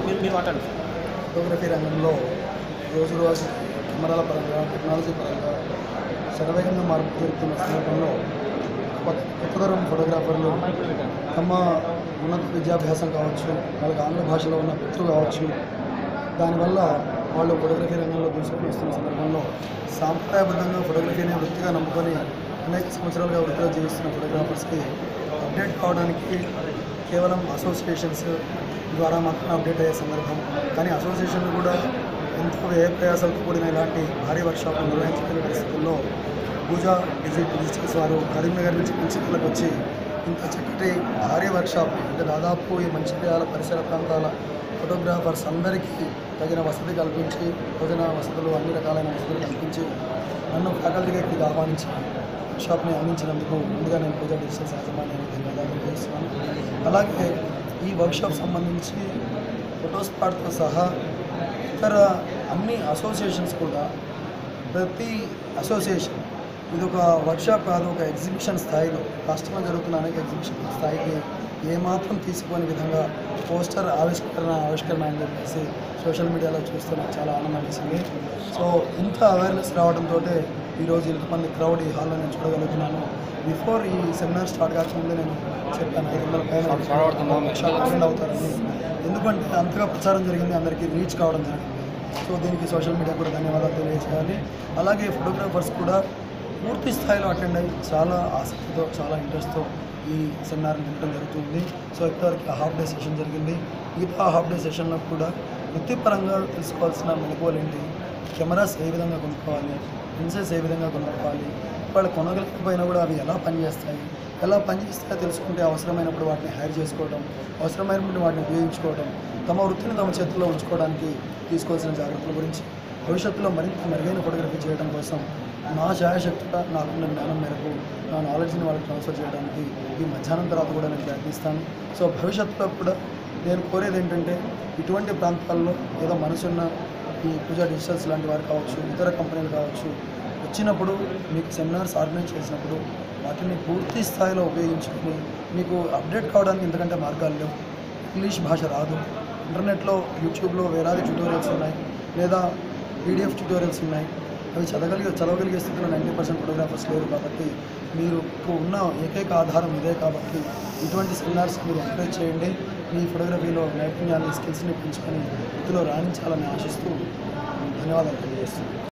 మీరు మీరు మాట్లాడండి ఫోటోగ్రఫీ రంగంలో రోజు రోజు కెమెరాల పరంగా టెక్నాలజీ పరంగా శరవేగంగా మార్పు జరుగుతున్న సందర్భంలో కొత్త- కొత్త తరం ఫోటోగ్రాఫర్లు తమ ఉన్నత విద్యాభ్యాసం కావచ్చు వాళ్ళకి ఆంగ్ల భాషలో ఉన్న పట్టు కావచ్చు దానివల్ల వాళ్ళు ఫోటోగ్రఫీ రంగంలో దూసుకుని వస్తున్న సందర్భంలో సాంప్రదాయబద్ధంగా ఫోటోగ్రఫీని వృత్తిగా నమ్ముకొని అనేక సంవత్సరాలుగా వృత్తిలో జీవిస్తున్న ఫోటోగ్రాఫర్స్కి అప్డేట్ కావడానికి కేవలం అసోసియేషన్స్ ద్వారా మాత్రమే అప్డేట్ అయ్యే సందర్భం కానీ అసోసియేషన్లు కూడా ఎంతో వ్యయ ప్రయాసాలతో కూడిన ఇలాంటి భారీ వర్క్షాప్లు నిర్వహించలేని పరిస్థితుల్లో పూజా డిజిటల్ డిజిటల్స్ వారు కరీంనగర్ నుంచి మంచిర్యాలకు వచ్చి ఇంత చక్కటి భారీ వర్క్షాప్ అంటే దాదాపు ఈ మంచిర్యాల పరిసర ప్రాంతాల ఫోటోగ్రాఫర్స్ అందరికీ తగిన వసతి కల్పించి భోజన వసతులు అన్ని రకాలైన వసతులు కల్పించి నన్ను ఫ్యాకల్టీగా ఇక్కడికి ఆహ్వానించి షాప్ని అందించినందుకు ముందుగా నేను పూజా డిజిటల్స్ యాజమాన్యానికి ధన్యవాదాలు తెలియజేస్తున్నాను అలాగే ఈ వర్క్షాప్ సంబంధించి ఫోటోస్పాట్తో సహా ఇతర అన్ని అసోసియేషన్స్ కూడా ప్రతి అసోసియేషన్ ఇది ఒక వర్క్షాప్ కాదు ఒక ఎగ్జిబిషన్ స్థాయిలో రాష్ట్రంలో జరుగుతున్న అనేక ఎగ్జిబిషన్ స్థాయికి ఏమాత్రం తీసుకోని విధంగా పోస్టర్ ఆవిష్కరణ ఆవిష్కరణ అని చెప్పేసి సోషల్ మీడియాలో చూస్తే నాకు చాలా ఆనందం వేసింది సో ఇంత అవేర్నెస్ రావడంతో ఈరోజు ఇంతమంది క్రౌడ్ ఈ హాల్లో నేను చూడగలుగుతున్నాను బిఫోర్ ఈ సెమినార్ స్టార్ట్ కాకముందే నేను చెప్పాను ఐదు వందల పైన వర్క్షాప్ అటెండ్ అవుతారని ఎందుకంటే అంతగా ప్రచారం జరిగింది అందరికీ రీచ్ కావడం జరిగింది సో దీనికి సోషల్ మీడియా కూడా ధన్యవాదాలు తెలియజేయాలి అలాగే ఫోటోగ్రాఫర్స్ కూడా పూర్తి స్థాయిలో అటెండ్ అయ్యి చాలా ఆసక్తితో చాలా ఇంట్రెస్ట్తో ఈ సెమినార్ వినడం జరుగుతుంది సో ఇప్పటివరకు హాఫ్ డే సెషన్ జరిగింది మిగతా హాఫ్ డే సెషన్లో కూడా వృత్తిపరంగా తెలుసుకోవాల్సిన మెలకువలు ఏంటి కెమెరాస్ ఏ విధంగా కొనుక్కోవాలి లెన్సెస్ ఏ విధంగా కొనుక్కోవాలి వాళ్ళు కొనగలిగిపోయినా కూడా అవి ఎలా పనిచేస్తాయి ఎలా పనిచేస్తాయో తెలుసుకుంటే అవసరమైనప్పుడు వాటిని హైర్ చేసుకోవడం అవసరమైనప్పుడు వాటిని ఉపయోగించుకోవడం తమ వృత్తిని తమ చేతుల్లో ఉంచుకోవడానికి తీసుకోవాల్సిన జాగ్రత్తల గురించి భవిష్యత్తులో మరింత మెరుగైన ఫోటోగ్రఫీ చేయడం కోసం నా ఛాయాశక్తిగా నాకున్న జ్ఞానం మేరకు నా నాలెడ్జ్ని వాళ్ళకి ట్రాన్స్ఫర్ చేయడానికి ఈ మధ్యాహ్నం తర్వాత కూడా నేను ప్రయత్నిస్తాను సో భవిష్యత్తులో కూడా నేను కోరేది ఏంటంటే ఇటువంటి ప్రాంతాల్లో ఏదో మనసున్న ఈ పూజా డిజిటల్స్ లాంటి వారు కావచ్చు ఇతర కంపెనీలు కావచ్చు వచ్చినప్పుడు మీకు సెమినార్స్ ఆర్గనైజ్ చేసినప్పుడు వాటిని పూర్తి స్థాయిలో ఉపయోగించుకొని మీకు అప్డేట్ కావడానికి ఎందుకంటే మార్గాలు లేవు ఇంగ్లీష్ భాష రాదు ఇంటర్నెట్లో యూట్యూబ్లో వేలాది ట్యూటోరియల్స్ ఉన్నాయి లేదా పీడిఎఫ్ ట్యూటోరియల్స్ ఉన్నాయి అవి చదవగలిగే చదవగలిగే స్థితిలో నైంటీ పర్సెంట్ ఫోటోగ్రాఫర్స్ లేరు కాబట్టి మీరు ఉన్న ఏకైక ఆధారం ఇదే కాబట్టి ఇటువంటి సెమినార్స్ మీరు ఎంకరేజ్ చేయండి మీ ఫోటోగ్రఫీలో నైపుణ్యాన్ని స్కిల్స్ని పెంచుకొని వృత్తిలో రాణించాలని ఆశిస్తూ ధన్యవాదాలు తెలియజేస్తున్నాను